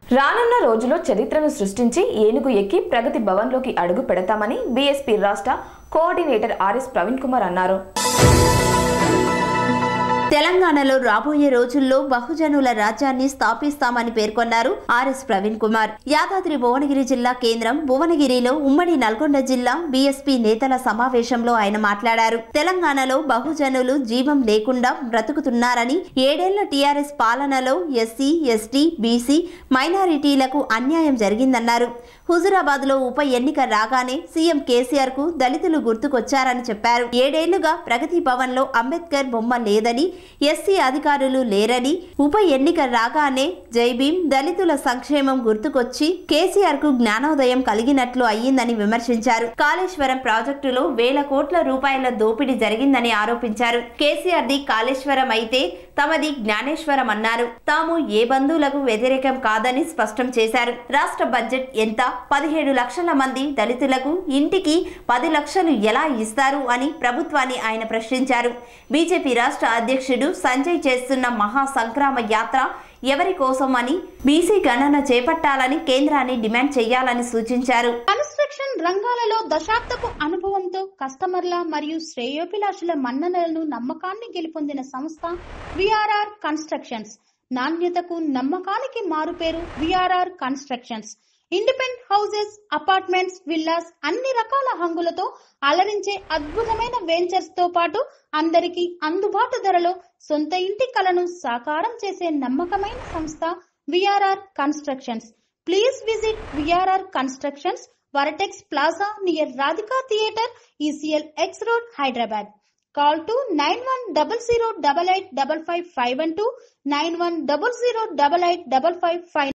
రానున్న రోజుల్లో చరిత్రను సృష్టించి ఏనుగు ఎక్కి ప్రగతి భవన్లోకి అడుగు పెడతామని బీఎస్పీ రాష్ట్ర కోఆర్డినేటర్ ఆర్ఎస్ ప్రవీణ్ కుమార్ అన్నారు తెలంగాణలో రాబోయే రోజుల్లో బహుజనుల రాజ్యాన్ని స్థాపిస్తామని పేర్కొన్నారు ఆర్ఎస్ ప్రవీణ్ కుమార్ యాదాద్రి భువనగిరి జిల్లా కేంద్రం భువనగిరిలో ఉమ్మడి నల్గొండ జిల్లా బీఎస్పీ నేతల సమావేశంలో ఆయన మాట్లాడారు తెలంగాణలో బహుజనులు జీవం లేకుండా బ్రతుకుతున్నారని ఏడేళ్ల టీఆర్ఎస్ పాలనలో ఎస్సీ ఎస్టీ బీసీ మైనారిటీలకు అన్యాయం జరిగిందన్నారు హుజురాబాద్ లో ఉప ఎన్నిక రాగానే సీఎం కేసీఆర్ కు దళితులు గుర్తుకొచ్చారని చెప్పారు ఏడేళ్లుగా ప్రగతి భవన్ లో అంబేద్కర్ బొమ్మ లేదని ఎస్సీ అధికారులు లేరని ఉప ఎన్నిక రాగానే జైభీం దళితుల సంక్షేమం గుర్తుకొచ్చి కేసీఆర్ కు జ్ఞానోదయం కలిగినట్లు అయ్యిందని విమర్శించారు కాళేశ్వరం ప్రాజెక్టులో వేల కోట్ల రూపాయల దోపిడీ జరిగిందని ఆరోపించారు కేసీఆర్ ది కాళేశ్వరం అయితే తమది జ్ఞానేశ్వరం అన్నారు తాము ఏ బంధువులకు వ్యతిరేకం కాదని స్పష్టం చేశారు రాష్ట్ర బడ్జెట్ ఎంత పదిహేడు లక్షల మంది దళితులకు ఇంటికి పది లక్షలు ఎలా ఇస్తారు అని ప్రభుత్వాన్ని ఆయన ప్రశ్నించారు బీజేపీ రాష్ట్ర అధ్యక్షుడు సంజయ్ చేస్తున్న మహా సంక్రామ యాత్ర ఎవరి కోసం అని బీసీ గణన చేపట్టాలని కేంద్రాన్ని డిమాండ్ చేయాలని సూచించారు కన్స్ట్రక్షన్ రంగాలలో దశాబ్దపు అనుభవంతో కస్టమర్ల మరియు శ్రేయోభిలాషుల మన్ననలను నమ్మకాన్ని గెలుపొందిన సంస్థ విఆర్ఆర్ కన్స్ట్రక్షన్స్ నాణ్యతకు నమ్మకానికి మారుపేరు VRR constructions independent houses apartments villas అన్ని రకాల హంగులతో అలరించే అద్భుతమైన వెంచర్స్ తో పాటు అందరికీ అందుబాటు ధరలో సొంత ఇంటి కలను సాకారం చేసే నమ్మకమైన సంస్థ VRR constructions please visit VRR constructions Vertex plaza near Radhika theatre ECL X road Hyderabad call two nine one double zero double eight double five five one two nine one double zero double eight double five five